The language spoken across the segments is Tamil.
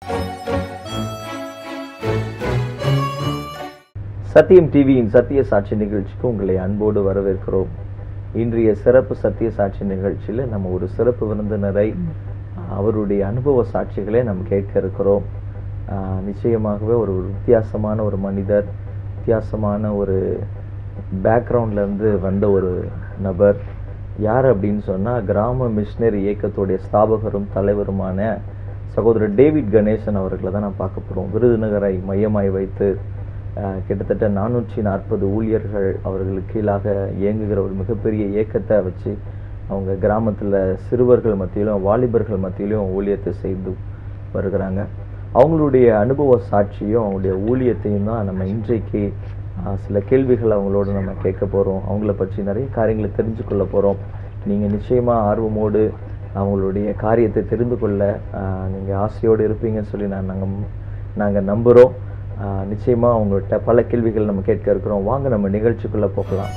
சத்தியம் டிவியின் சத்திய சாட்சி நிகழ்ச்சிக்கு உங்களை அன்போடு வரவேற்கிறோம் இன்றைய சிறப்பு சத்திய சாட்சி நிகழ்ச்சியில நம்ம ஒரு சிறப்பு விருந்தினரை அவருடைய அனுபவ சாட்சிகளை நம்ம கேட்க இருக்கிறோம் ஆஹ் நிச்சயமாகவே ஒரு வித்தியாசமான ஒரு மனிதர் வித்தியாசமான ஒரு பேக்ரவுண்ட்ல இருந்து வந்த ஒரு நபர் யார் அப்படின்னு சொன்னா கிராம மிஷினரி இயக்கத்துடைய ஸ்தாபகரும் தலைவருமான சகோதரர் டேவிட் கணேசன் அவர்களை தான் நான் பார்க்க போறோம் விருதுநகரை மையமாய் வைத்து ஆஹ் கிட்டத்தட்ட நானூற்றி நாற்பது ஊழியர்கள் அவர்களுக்கு கீழாக இயங்குகிற ஒரு மிகப்பெரிய இயக்கத்தை வச்சு அவங்க கிராமத்துல சிறுவர்கள் மத்தியிலும் வாலிபர்கள் மத்தியிலும் ஊழியத்தை செய்து வருகிறாங்க அவங்களுடைய அனுபவ சாட்சியும் அவங்களுடைய ஊழியத்தையும் தான் நம்ம இன்றைக்கு ஆஹ் சில கேள்விகள் அவங்களோட நம்ம கேட்க போறோம் அவங்கள பற்றி நிறைய காரியங்களை தெரிஞ்சு கொள்ள போறோம் நீங்க நிச்சயமா ஆர்வமோடு அவங்களுடைய காரியத்தை தெரிந்து கொள்ள ஆஹ் நீங்க ஆசையோடு இருப்பீங்கன்னு சொல்லி நான் நாங்க நாங்க நம்புறோம் ஆஹ் நிச்சயமா அவங்கள்ட்ட பல கேள்விகள் நம்ம கேட்க இருக்கிறோம் வாங்க நம்ம நிகழ்ச்சிக்குள்ள போகலாம்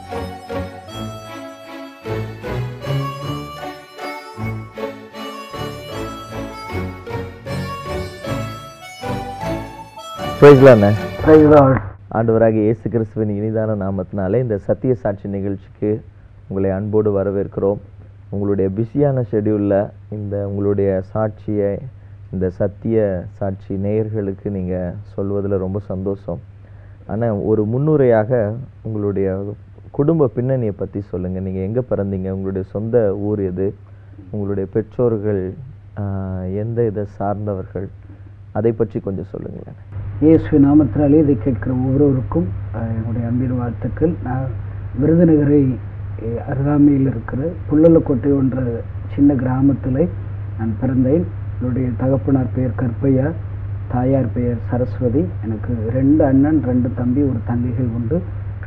பிரைஸ்லாண்ணே ஆண்டவராக இயேசு கிறிஸ்துவின் இனிதான நாமத்தினாலே இந்த சத்திய சாட்சி நிகழ்ச்சிக்கு உங்களை அன்போடு வரவேற்கிறோம் உங்களுடைய பிஸியான ஷெடியூலில் இந்த உங்களுடைய சாட்சியை இந்த சத்திய சாட்சி நேயர்களுக்கு நீங்கள் சொல்வதில் ரொம்ப சந்தோஷம் ஆனால் ஒரு முன்னுரையாக உங்களுடைய குடும்ப பின்னணியை பற்றி சொல்லுங்கள் நீங்கள் எங்கே பிறந்தீங்க உங்களுடைய சொந்த ஊர் எது உங்களுடைய பெற்றோர்கள் ஆஹ், எந்த இதை சார்ந்தவர்கள் அதை பற்றி கொஞ்சம் சொல்லுங்களேன் இயேசு நாமத்தினாலே இதை கேட்கிற ஒவ்வொருவருக்கும் அஹ், என்னுடைய அன்பின் வாழ்த்துக்கள் நான் விருதுநகரை அஹ், அருகாமையில் இருக்கிற புள்ளலக்கோட்டை என்ற சின்ன கிராமத்தில் நான் பிறந்தேன் என்னுடைய தகப்பனார் பெயர் கற்பையா தாயார் பெயர் சரஸ்வதி எனக்கு ரெண்டு அண்ணன் ரெண்டு தம்பி ஒரு தங்கைகள் உண்டு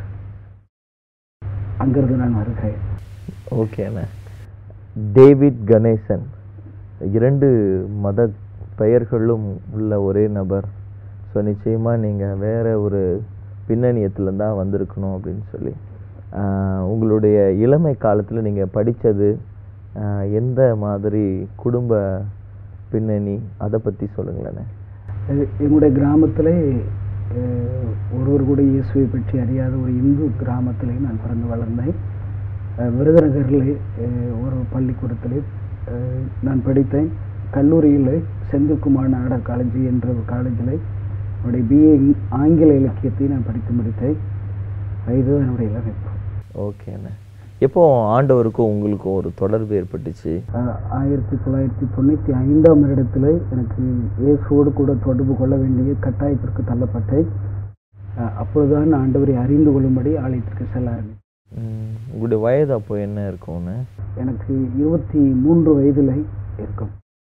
அங்கிருந்து நான் வருகிறேன் ஓகேண்ணே டேவிட் கணேசன் இரண்டு மத பெயர்களும் உள்ள ஒரே நபர் ஸோ நிச்சயமாக நீங்கள் வேற ஒரு பின்னணியத்துல தான் வந்திருக்கணும் அப்படின்னு சொல்லி ஆஹ் உங்களுடைய இளமை காலத்தில் நீங்கள் படித்தது எந்த மாதிரி குடும்ப பின்னணி அதை பற்றி சொல்லுங்களேண்ணே அஹ், எங்களுடைய கிராமத்திலே அஹ், ஒருவர் கூட இயேசுவை பற்றி அறியாத ஒரு இந்து கிராமத்திலே நான் பிறந்து வளர்ந்தேன் அஹ், விருதுநகரில் அஹ், ஒரு பள்ளிக்கூடத்திலே அஹ், நான் படித்தேன் கல்லூரியில் செந்தில்குமார் நாடர் காலேஜ் என்ற ஒரு காலேஜில் என்னுடைய பிஏ ஆங்கில இலக்கியத்தை நான் படித்து முடித்தேன் இதுதான் என்னுடைய இலக்கியம் ஓகேண்ணே எப்போ ஆண்டவருக்கும் உங்களுக்கும் ஒரு தொடர்பு ஏற்பட்டுச்சு அஹ், ஆயிரத்தி தொள்ளாயிரத்தி தொண்ணூற்றி ஐந்தாம் வருடத்தில் எனக்கு இயேசுவோடு கூட தொடர்பு கொள்ள வேண்டிய கட்டாயத்திற்கு தள்ளப்பட்டேன் அஹ், அப்பொழுதுதான் ஆண்டவரை அறிந்து கொள்ளும்படி ஆலயத்திற்கு செல்ல ஆரம்பித்தேன் ம், உங்களுடைய வயது அப்போ என்ன இருக்கும்னு எனக்கு இருபத்தி மூன்று வயதில் இருக்கும்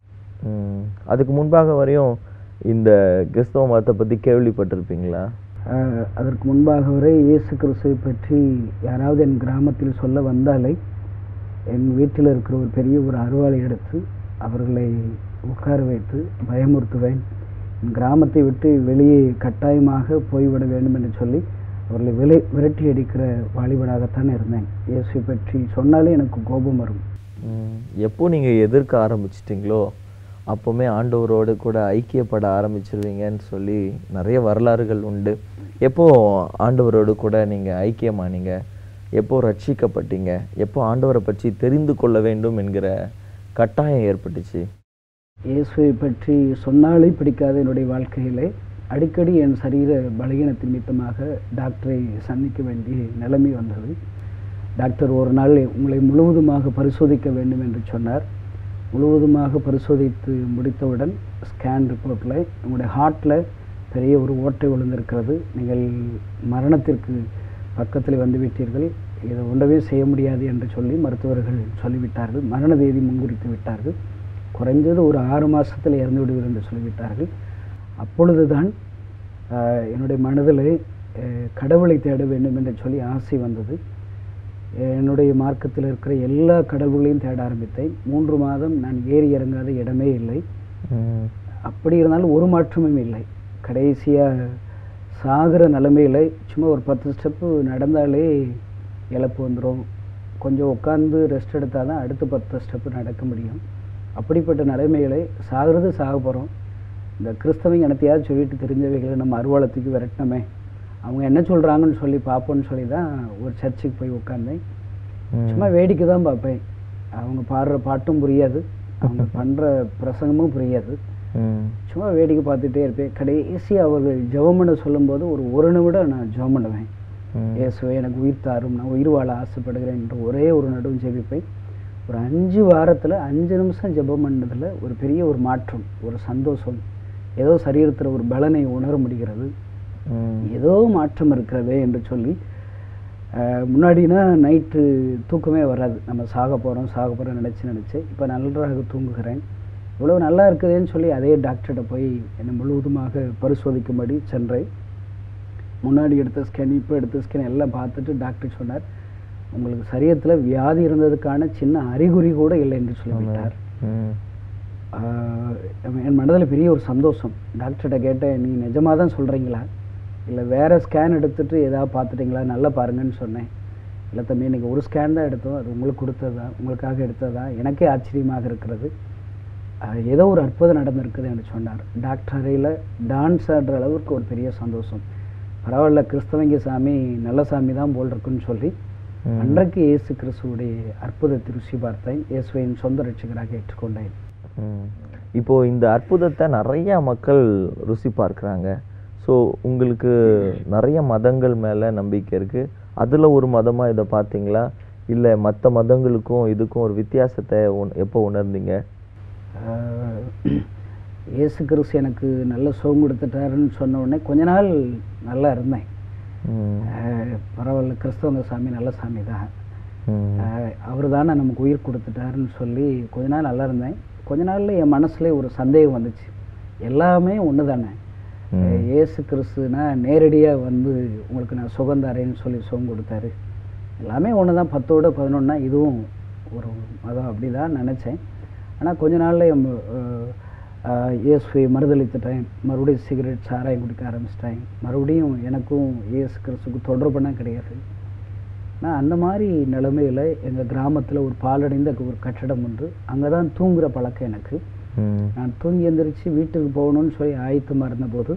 ம், அதுக்கு முன்பாக வரையும் இந்த கிறிஸ்தவ மதத்தை பற்றி கேள்விப்பட்டிருப்பீங்களா அஹ், அதற்கு முன்பாக வரை இயேசு கிறிஸ்துவை பற்றி யாராவது என் கிராமத்தில் சொல்ல வந்தாலே என் வீட்டில் இருக்கிற ஒரு பெரிய ஒரு அருவாளை எடுத்து அவர்களை உட்கார வைத்து பயமுறுத்துவேன் என் கிராமத்தை விட்டு வெளியே கட்டாயமாக போய்விட வேண்டும் என்று சொல்லி அவர்களை விலை விரட்டி அடிக்கிற வாலிபனாகத்தான் இருந்தேன் இயேசுவை பற்றி சொன்னாலே எனக்கு கோபம் வரும் ம், எப்போ நீங்கள் எதிர்க்க ஆரம்பிச்சிட்டிங்களோ அப்போவுமே ஆண்டவரோடு கூட ஐக்கியப்பட ஆரம்பிச்சிருவீங்கன்னு சொல்லி நிறைய வரலாறுகள் உண்டு எப்போ ஆண்டவரோடு கூட நீங்கள் ஐக்கியமானீங்க எப்போ ரட்சிக்கப்பட்டீங்க எப்போ ஆண்டவரை பற்றி தெரிந்து கொள்ள வேண்டும் என்கிற கட்டாயம் ஏற்பட்டுச்சு இயேசுவை பற்றி சொன்னாலே பிடிக்காத என்னுடைய வாழ்க்கையிலே அடிக்கடி என் சரீர பலகீனத்தின் நிமித்தமாக டாக்டரை சந்திக்க வேண்டிய நிலைமை வந்தது டாக்டர் ஒரு நாள் உங்களை முழுவதுமாக பரிசோதிக்க வேண்டும் என்று சொன்னார் முழுவதுமாக பரிசோதித்து முடித்தவுடன் ஸ்கேன் ரிப்போர்ட்டில் உங்களுடைய ஹார்ட்டில் பெரிய ஒரு ஓட்டை விழுந்திருக்கிறது நீங்கள் மரணத்திற்கு பக்கத்தில் வந்து விட்டீர்கள் இதை ஒன்றவே செய்ய முடியாது என்று சொல்லி மருத்துவர்கள் சொல்லிவிட்டார்கள் மரண தேதி முன்குறித்து விட்டார்கள் குறைஞ்சது ஒரு ஆறு மாசத்தில் இறந்து விடுவீர்கள் என்று சொல்லிவிட்டார்கள் அப்பொழுதுதான் ஆஹ், என்னுடைய மனதில் ஆஹ், கடவுளை தேட வேண்டும் என்று சொல்லி ஆசை வந்தது என்னுடைய மார்க்கத்தில் இருக்கிற எல்லா கடவுளையும் தேட ஆரம்பித்தேன் மூன்று மாதம் நான் ஏறி இறங்காத இடமே இல்லை ம், அப்படி இருந்தாலும் ஒரு மாற்றமும் இல்லை கடைசியாக சாகிற நிலைமையில் சும்மா ஒரு பத்து ஸ்டெப்பு நடந்தாலே இழப்பு வந்துடும் கொஞ்சம் உட்காந்து ரெஸ்ட் எடுத்தால் தான் அடுத்த பத்து ஸ்டெப்பு நடக்க முடியும் அப்படிப்பட்ட நிலைமைகளை சாகிறது சாக போகிறோம் இந்த கிறிஸ்தவங்க என்னத்தையாவது சொல்லிட்டு தெரிஞ்சவைகளை நம்ம அருவாளத்துக்கு விரட்டணுமே அவங்க என்ன சொல்கிறாங்கன்னு சொல்லி பார்ப்போம்னு சொல்லி தான் ஒரு சர்ச்சுக்கு போய் உட்காந்தேன் ம். சும்மா வேடிக்கை தான் பார்ப்பேன் அவங்க பாடுற பாட்டும் புரியாது அவங்க பண்ணுற பிரசங்கமும் புரியாது ம். சும்மா வேடிக்கை பார்த்துட்டே இருப்பேன் கடைசி அவர்கள் ஜெபம் பண்ண சொல்லும்போது ஒரு ஒரு நிமிடம் நான் ஜெபம் பண்ணுவேன் ம். இயேசுவே எனக்கு உயிர் தாரும் நான் உயிர் வாழ ஆசைப்படுகிறேன் என்று ஒரே ஒரு நடுவும் ஜெபிப்பேன் ஒரு அஞ்சு வாரத்தில் அஞ்சு நிமிஷம் ஜெபம் பண்ணதில் ஒரு பெரிய ஒரு மாற்றம் ஒரு சந்தோஷம் ஏதோ சரீரத்தில் ஒரு பலனை உணர முடிகிறது ம். ஏதோ மாற்றம் இருக்கிறதே என்று சொல்லி அஹ், முன்னாடினா நைட்டு தூக்கமே வராது நம்ம சாக போகிறோம் சாக போகிறோம் நினச்சி நினச்சி இப்போ நன்றாக தூங்குகிறேன் இவ்வளோ நல்லா இருக்குதேன்னு சொல்லி அதே டாக்டர்கிட்ட போய் என்னை முழுவதுமாக பரிசோதிக்கும்படி சென்றேன் முன்னாடி எடுத்த ஸ்கேன் இப்போ எடுத்த ஸ்கேன் எல்லாம் பார்த்துட்டு டாக்டர் சொன்னார் உங்களுக்கு சரீரத்தில் வியாதி இருந்ததுக்கான சின்ன அறிகுறி கூட இல்லை என்று சொல்லிவிட்டார் ம். ஆஹ் என் மனதில் பெரிய ஒரு சந்தோஷம் டாக்டர்கிட்ட கேட்டேன் நீ நிஜமாக தான் சொல்கிறீங்களா இல்லை வேறு ஸ்கேன் எடுத்துட்டு ஏதாவது பார்த்துட்டீங்களா நல்லா பாருங்கன்னு சொன்னேன் இல்லை தம்பி இன்னைக்கு ஒரு ஸ்கேன் தான் எடுத்தோம் அது உங்களுக்கு கொடுத்ததா உங்களுக்காக எடுத்ததா எனக்கே ஆச்சரியமாக இருக்கிறது ஆஹ் ஏதோ ஒரு அற்புதம் நடந்திருக்குது என்று சொன்னார் டாக்டர் அறையில் டான்ஸ் ஆடுற அளவுக்கு ஒரு பெரிய சந்தோஷம் பரவாயில்ல கிறிஸ்தவங்க சாமி நல்ல சாமி தான் போல் இருக்குன்னு சொல்லி ம். அன்றைக்கு இயேசு கிறிஸ்துவுடைய அற்புதத்தை ருசி பார்த்தேன் இயேசுவின் சொந்த ரட்சகராக ஏற்றுக்கொண்டேன் ம். இப்போ இந்த அற்புதத்தை நிறைய மக்கள் ருசி பார்க்குறாங்க ஸோ உங்களுக்கு நிறைய மதங்கள் மேலே நம்பிக்கை இருக்கு அதுல ஒரு மதமா இதை பார்த்தீங்களா இல்லை மற்ற மதங்களுக்கும் இதுக்கும் ஒரு வித்தியாசத்தை உண- எப்போ உணர்ந்தீங்க ஆஹ் இயேசு கிறிஸ்து எனக்கு நல்ல சுகம் கொடுத்துட்டாருன்னு சொன்ன உடனே கொஞ்ச நாள் நல்லா இருந்தேன் ம். ஆஹ் பரவாயில்ல கிறிஸ்தவங்க சாமி நல்ல சாமி தான் ம். அவர் தானே நமக்கு உயிர் கொடுத்துட்டாருன்னு சொல்லி கொஞ்ச நாள் நல்லா இருந்தேன் கொஞ்ச நாள்ல என் மனசுல ஒரு சந்தேகம் வந்துச்சு எல்லாமே ஒன்று தானே ம். இயேசு கிறிஸ்துனா நேரடியாக வந்து உங்களுக்கு நான் சுகம் தரேன்னு சொல்லி சுகம் கொடுத்தாரு எல்லாமே ஒன்று தான் பத்தோட பதினொன்னா இதுவும் ஒரு மதம் அப்படி தான் நினச்சேன் ஆனால் கொஞ்ச நாள்ல என் ம- அஹ் அஹ் இயேசுவை மறுதளித்துட்டேன் மறுபடியும் சிகரெட் சாராயம் குடிக்க ஆரம்பிச்சிட்டேன் மறுபடியும் எனக்கும் இயேசு கிறிஸ்துக்கு தொடர்புனா கிடையாது நான் அந்த மாதிரி நிலைமையில் எங்கள் கிராமத்தில் ஒரு பாலடைந்த ஒரு கட்டடம் ஒன்று அங்கே தான் தூங்குற பழக்கம் எனக்கு ம். நான் தூங்கி எந்திரிச்சு வீட்டுக்கு போகணும்னு சொல்லி ஆயத்தமாக இருந்தபோது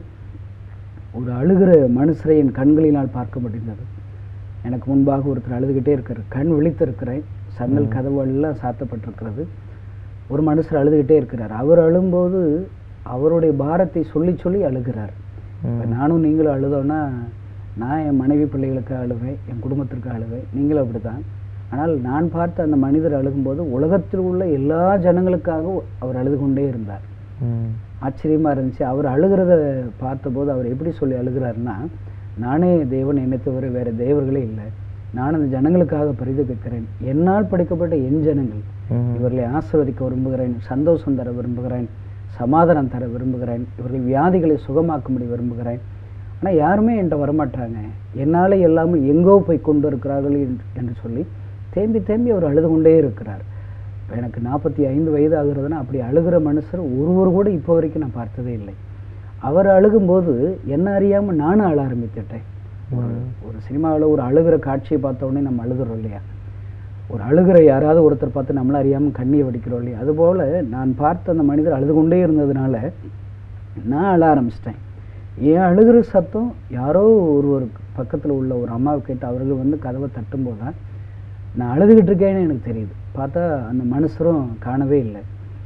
ஒரு அழுகிற மனுஷரை என் கண்களினால் பார்க்க முடிந்தது எனக்கு முன்பாக ஒருத்தர் அழுதுகிட்டே இருக்கார் கண் விழித்திருக்கிறேன் சன்னல் கதவு எல்லாம் சாத்தப்பட்டிருக்கிறது ஒரு மனுஷர் அழுதுகிட்டே இருக்கிறார் அவர் அழும்போது அவருடைய பாரத்தை சொல்லி சொல்லி அழுகிறார் இப்ப நானும் நீங்களும் அழுதோன்னா நான் என் மனைவி பிள்ளைகளுக்கு அழுவேன் என் குடும்பத்திற்கு அழுவேன் நீங்களும் அப்படிதான் ஆனால் நான் பார்த்த அந்த மனிதர் அழுகும்போது உலகத்தில் உள்ள எல்லா ஜனங்களுக்காகவும் அவர் அழுது கொண்டே இருந்தார் ம். ஆச்சரியமா இருந்துச்சு அவர் அழுகிறத பார்த்தபோது அவர் எப்படி சொல்லி அழுகிறாருன்னா நானே தேவன் என்னை தவிர வேற தேவர்களே இல்லை நான் அந்த ஜனங்களுக்காக பரிதபிக்கிறேன் என்னால் படைக்கப்பட்ட என் ஜனங்கள் ம். இவர்களை ஆசீர்வதிக்க விரும்புகிறேன் சந்தோஷம் தர விரும்புகிறேன் சமாதானம் தர விரும்புகிறேன் இவர்கள் வியாதிகளை சுகமாக்கும்படி விரும்புகிறேன் ஆனா யாருமே என்கிட்ட வரமாட்டாங்க என்னால எல்லாமே எங்கோ போய் கொண்டு இருக்கிறார்கள் என்று- என்று சொல்லி தேம்பி தேம்பி அவர் அழுது கொண்டே இருக்கிறார் இப்ப எனக்கு நாற்பத்தி ஐந்து வயது ஆகுறதுன்னா அப்படி அழுகிற மனுஷர் ஒருவர் கூட இப்போ வரைக்கும் நான் பார்த்ததே இல்லை அவர் அழுகும்போது என்ன அறியாம நானும் அழ ஆரம்பித்துட்டேன் ஒரு ஒரு சினிமாவில் ஒரு அழுகிற காட்சியை பார்த்த உடனே நம்ம அழுகுறோம் இல்லையா ஒரு அழுகிற யாராவது ஒருத்தர் பார்த்து நம்மள அறியாம கண்ணியை வடிக்கிறோம் இல்லையா அதுபோல நான் பார்த்த அந்த மனிதர் அழுது கொண்டே இருந்ததுனால நான் அழ ஆரம்பிச்சிட்டேன் ஏன் அழுகிற சத்தம் யாரோ ஒருவர் பக்கத்துல உள்ள ஒரு அம்மாவை கேட்டு அவர்கள் வந்து கதவை தட்டும்போது தான் நான் அழுதுகிட்டு இருக்கேன்னு எனக்கு தெரியுது பார்த்தா அந்த மனுஷரும் காணவே இல்லை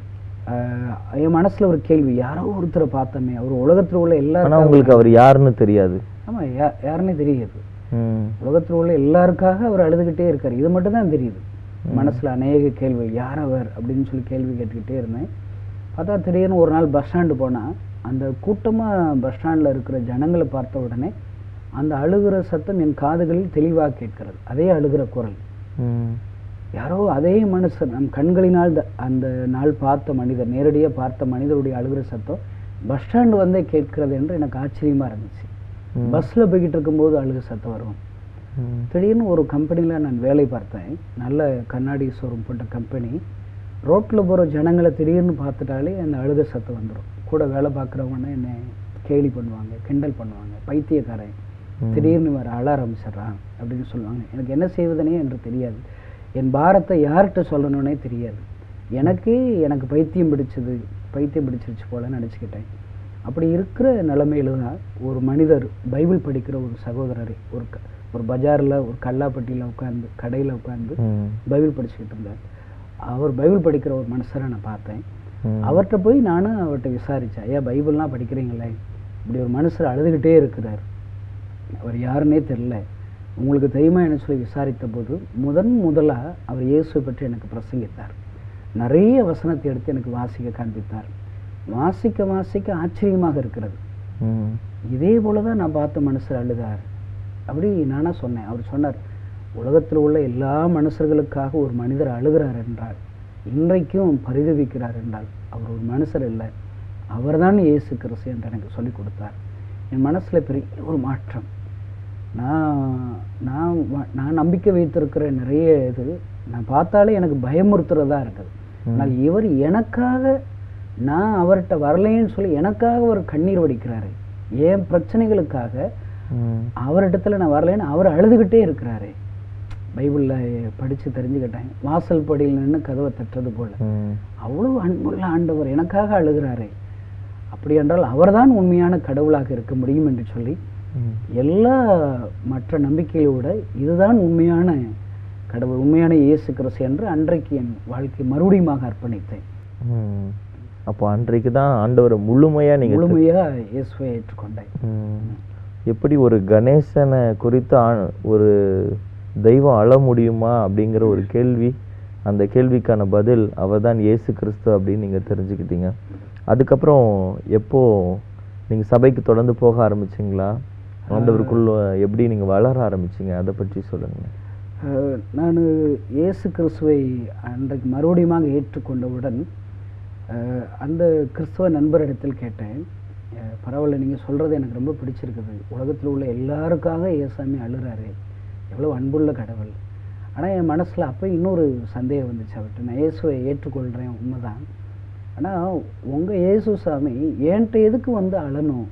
ஆஹ் என் மனசுல ஒரு கேள்வி யாரோ ஒருத்தரை பார்த்தோமே அவர் உலகத்துல உள்ள ஆனா எல்லாரும் உங்களுக்கு அவர் யாருன்னு தெரியாது ஆமா யா யாருன்னே தெரியாது ம். உலகத்தில் உள்ள எல்லாருக்காக அவர் அழுதுகிட்டே இருக்கார் இது மட்டும் தான் தெரியுது மனசுல அநேக கேள்வி யார் அவர் அப்படின்னு சொல்லி கேள்வி கேட்டுக்கிட்டே இருந்தேன் பார்த்தா திடீர்னு ஒரு நாள் பஸ் ஸ்டாண்டு போனா அந்த கூட்டமா பஸ் ஸ்டாண்ட்ல இருக்கிற ஜனங்களை பார்த்த உடனே அந்த அழுகிற சத்தம் என் காதுகளில் தெளிவாக கேட்கிறது அதே அழுகிற குரல் ம். யாரோ அதே மனுஷன் நம் கண்களினால் த- அந்த நாள் பார்த்த மனிதர் நேரடியாக பார்த்த மனிதருடைய அழுகிற சத்தம் பஸ் ஸ்டாண்டு வந்தே கேட்கிறது என்று எனக்கு ஆச்சரியமா இருந்துச்சு ம். பஸ்ல போய்கிட்டு இருக்கும்போது அழுகிற சத்தம் வரும் ம். திடீர்னு ஒரு கம்பெனியில் நான் வேலை பார்த்தேன் நல்ல கண்ணாடி ஷோரூம் போட்ட கம்பெனி ரோட்டில் போகிற ஜனங்களை திடீர்னு பார்த்துட்டாலே அந்த அழுக சத்தம் வந்துடும் கூட வேலை பார்க்குறவங்க என்னை கேலி பண்ணுவாங்க கிண்டல் பண்ணுவாங்க பைத்தியக்காரன் ம். திடீர்னு வேறு அழ ஆரம்பிச்சிடுறான் அப்படின்னு சொல்லுவாங்க எனக்கு என்ன செய்வதுனே என்று தெரியாது என் பாரத்தை யார்கிட்ட சொல்லணும்னே தெரியாது எனக்கு எனக்கு பைத்தியம் பிடிச்சது பைத்தியம் பிடிச்சிருச்சு போல நினச்சிக்கிட்டேன் அப்படி இருக்கிற நிலைமையில தான் ஒரு மனிதர் பைபிள் படிக்கிற ஒரு சகோதரரை ஒரு க- ஒரு பஜாரில் ஒரு கல்லாப்பட்டியில் உட்காந்து கடையில் உட்காந்து ம். பைபிள் படிச்சுக்கிட்டு இருந்தார் அவர் பைபிள் படிக்கிற ஒரு மனுஷரை நான் பார்த்தேன் ம். அவர்கிட்ட போய் நானும் அவர்கிட்ட விசாரித்தேன் ஐயா பைபிள்லாம் படிக்கிறீங்களே இப்படி ஒரு மனுஷர் அழுதுகிட்டே இருக்கிறார் அவர் யாருன்னே தெரில உங்களுக்கு தெரியுமா என்ன சொல்லி விசாரித்த போது முதன் முதலாக அவர் இயேசுவை பற்றி எனக்கு பிரசங்கித்தார் நிறைய வசனத்தை எடுத்து எனக்கு வாசிக்க காண்பித்தார் வாசிக்க வாசிக்க ஆச்சரியமாக இருக்கிறது ம். இதே போல தான் நான் பார்த்த மனுஷர் அழுதார் அப்படி நானா சொன்னேன் அவர் சொன்னார் உலகத்தில் உள்ள எல்லா மனுஷர்களுக்காக ஒரு மனிதர் அழுகிறார் என்றால் இன்றைக்கும் பரிதவிக்கிறார் என்றால் அவர் ஒரு மனுஷர் இல்லை அவர்தான் இயேசு கிறிஸ்து என்று எனக்கு சொல்லிக் கொடுத்தார் என் மனசுல பெரிய ஒரு மாற்றம் நான் நான் வ- நான் நம்பிக்கை வைத்திருக்கிற நிறைய இது நான் பார்த்தாலே எனக்கு பயமுறுத்துறதா இருக்குது ஆனால் இவர் எனக்காக நான் அவர்கிட்ட வரலைன்னு சொல்லி எனக்காக ஒரு கண்ணீர் வடிக்கிறாரு என் பிரச்சனைகளுக்காக ம். அவரிடத்துல நான் வரலைன்னு அவர் அழுதுகிட்டே இருக்கிறாரு பைபிளில் படித்து தெரிஞ்சுக்கிட்டேன் வாசல் படியில் நின்று கதவை தட்டுறது போல ம். அவ்வளவு அன்புள்ள ஆண்டவர் எனக்காக அழுகிறாரே அப்படி என்றால் அவர்தான் உண்மையான கடவுளாக இருக்க முடியும் என்று சொல்லி ம். எல்லா மற்ற நம்பிக்கையோட இதுதான் உண்மையான கடவுள் உண்மையான இயேசு கிறிஸ்து என்று அன்றைக்கு என் வாழ்க்கை மறுபடியுமாக அர்ப்பணித்தேன் ம். அப்போ அன்றைக்கு தான் ஆண்டவரை முழுமையா நீங்க முழுமையா இயேசுவை ஏற்றுக்கொண்டேன் ம். எப்படி ஒரு கணேசனை குறித்து ஆ- ஒரு தெய்வம் அழ முடியுமா அப்படிங்கிற ஒரு கேள்வி அந்த கேள்விக்கான பதில் அவர் தான் இயேசு கிறிஸ்து அப்படின்னு நீங்க தெரிஞ்சுக்கிட்டீங்க அதுக்கப்புறம் எப்போ நீங்க சபைக்கு தொடர்ந்து போக ஆரம்பிச்சீங்களா ஆண்டவருக்குள்ள எப்படி நீங்க வளர ஆரம்பிச்சீங்க அதை பற்றி சொல்லுங்க நான் இயேசு கிறிஸ்துவை அன்றைக்கு மறுபடியுமாக ஏற்றுக்கொண்டவுடன் அஹ், அந்த கிறிஸ்துவ நண்பரிடத்தில் கேட்டேன் அஹ், பரவாயில்ல நீங்கள் சொல்கிறது எனக்கு ரொம்ப பிடிச்சிருக்குது உலகத்தில் உள்ள எல்லாருக்காக ஏசாமி அழுறாரு எவ்வளோ அன்புள்ள கடவுள் ஆனால் என் மனசில் அப்போ இன்னொரு சந்தேகம் வந்துச்சு அவர்கிட்ட நான் இயேசுவை ஏற்றுக்கொள்கிறேன் உண்மைதான் ஆனால் உங்கள் இயேசு சாமி என்கிட்ட எதுக்கு வந்து அழணும்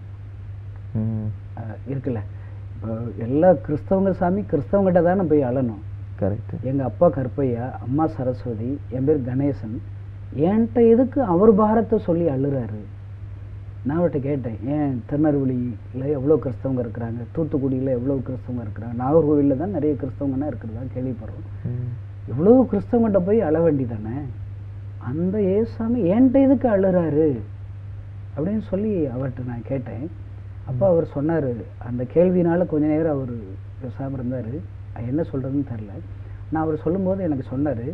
ம் அஹ், இருக்குல்ல இப்போ எல்லா கிறிஸ்தவங்க சாமி கிறிஸ்தவங்கிட்ட தானே போய் அழணும் கரெக்ட் எங்கள் அப்பா கருப்பையா அம்மா சரஸ்வதி என் பேர் கணேசன் என்கிட்ட எதுக்கு அவர் பாரத்தை சொல்லி அழுறாரு நான் அவர்கிட்ட கேட்டேன் ஏன் திருநெல்வேலியில் எவ்வளோ கிறிஸ்தவங்க இருக்கிறாங்க தூத்துக்குடியில் எவ்வளோ கிறிஸ்தவங்க இருக்கிறாங்க நாகர்கோவிலில் தான் நிறைய கிறிஸ்தவங்கன்னா இருக்கிறதா கேள்விப்படுறோம் இவ்வளோ கிறிஸ்தவங்கிட்ட போய் அழ வேண்டிதானே அந்த ஏசாமி என்கிட்ட எதுக்கு அழுறாரு அப்படின்னு சொல்லி அவர்கிட்ட நான் கேட்டேன் அப்போ அவர் சொன்னார் அந்த கேள்வினால கொஞ்ச நேரம் அவர் பேசாமல் இருந்தார் என்ன சொல்கிறதுன்னு தெரில நான் அவர் சொல்லும்போது எனக்கு சொன்னார்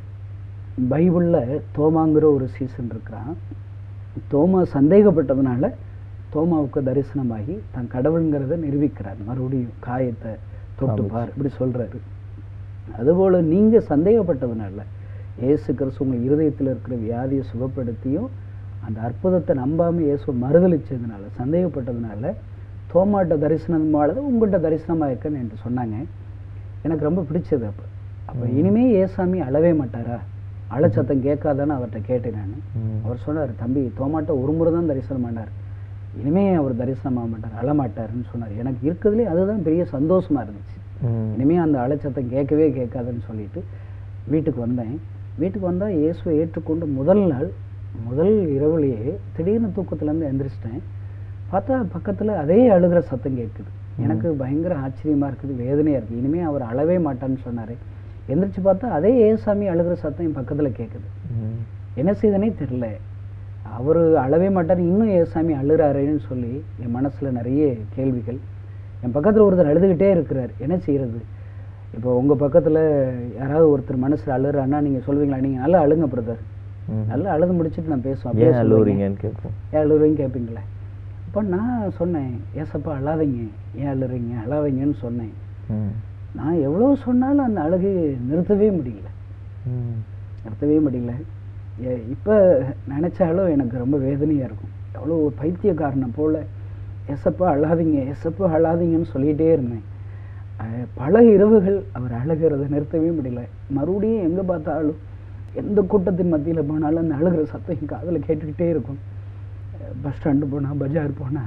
பைபிளில் தோமாங்கிற ஒரு சீசன் இருக்கிறான் தோமா சந்தேகப்பட்டதுனால தோமாவுக்கு தரிசனமாகி தான் கடவுளுங்கிறத நிரூபிக்கிறார் மறுபடியும் காயத்தை தொட்டுப்பார் இப்படி சொல்றாரு அதுபோல் நீங்க சந்தேகப்பட்டதுனால இயேசு கிறிஸ்து உங்கள் இருதயத்தில் இருக்கிற வியாதியை சுகப்படுத்தியும் அந்த அற்புதத்தை நம்பாம இயேசு மறுதளிச்சதுனால சந்தேகப்பட்டதுனால தோமாட்ட தரிசனம் தான் உங்கள்கிட்ட தரிசனமாக இருக்கேன்னு என்று சொன்னாங்க எனக்கு ரொம்ப பிடிச்சது அப்போ அப்போ இனிமே ஏசாமி அழவே மாட்டாரா அழச்சத்தம் கேட்காதான்னு அவர்கிட்ட கேட்டேன் நான் அவர் சொன்னார் தம்பி தோமாட்ட ஒரு முறை தான் தரிசனம் பண்ணார் இனிமே அவர் தரிசனம் ஆக மாட்டார் அழமாட்டாருன்னு சொன்னார் எனக்கு இருக்கிறதுலே அதுதான் பெரிய சந்தோஷமா இருந்துச்சு இனிமே அந்த அலைச்சத்தம் கேட்கவே கேட்காதுன்னு சொல்லிட்டு வீட்டுக்கு வந்தேன் வீட்டுக்கு வந்தால் இயேசுவை ஏற்றுக்கொண்டு முதல் நாள் முதல் இரவுலேயே திடீர்னு தூக்கத்துலேருந்து எந்திரிச்சிட்டேன் பார்த்தா பக்கத்தில் அதே அழுகிற சத்தம் கேட்குது எனக்கு பயங்கர ஆச்சரியமா இருக்குது வேதனையாக இருக்குது இனிமே அவர் அழவே மாட்டான்னு சொன்னார் எந்திரிச்சு பார்த்தா அதே ஏசாமி அழுகிற சத்தம் என் பக்கத்தில் கேட்குது என்ன செய்தனே தெரில அவர் அழவே மாட்டார் இன்னும் ஏசாமி அழுறாருன்னு சொல்லி என் மனசில் நிறைய கேள்விகள் என் பக்கத்தில் ஒருத்தர் அழுதுகிட்டே இருக்கிறார் என்ன செய்யறது இப்போ உங்கள் பக்கத்தில் யாராவது ஒருத்தர் மனசில் அழுறான்னா நீங்கள் சொல்வீங்களா நீங்கள் நல்லா அழுங்க பிரதர் நல்லா அழுது முடிச்சுட்டு நான் பேசுவேன் அப்படியே ஏன் சொல்லுவீங்க. அழுவுறீங்கன்னு கேட்போம் ஏன் அழுறீங்க கேட்பீங்களே அப்போ நான் சொன்னேன் ஏசப்பா அழாதீங்க ஏன் அழுறீங்க அழாதீங்கன்னு சொன்னேன் ம். நான் எவ்வளோ சொன்னாலும் அந்த அழுகையை நிறுத்தவே முடியல ம். நிறுத்தவே முடியல எ- இப்ப நினைச்சாலும் எனக்கு ரொம்ப வேதனையா இருக்கும் எவ்வளோ ஒரு பைத்தியக்காரனை போல எசப்பா அழாதீங்க எசப்பா அழாதீங்கன்னு சொல்லிட்டே இருந்தேன் அஹ் பல இரவுகள் அவர் அழுகிறத நிறுத்தவே முடியல மறுபடியும் எங்க பார்த்தாலும் எந்த கூட்டத்தின் மத்தியில போனாலும் அந்த அழுகிற சத்தம் என் காதுல கேட்டுக்கிட்டே இருக்கும் பஸ் ஸ்டாண்டு போனா பஜார் போனா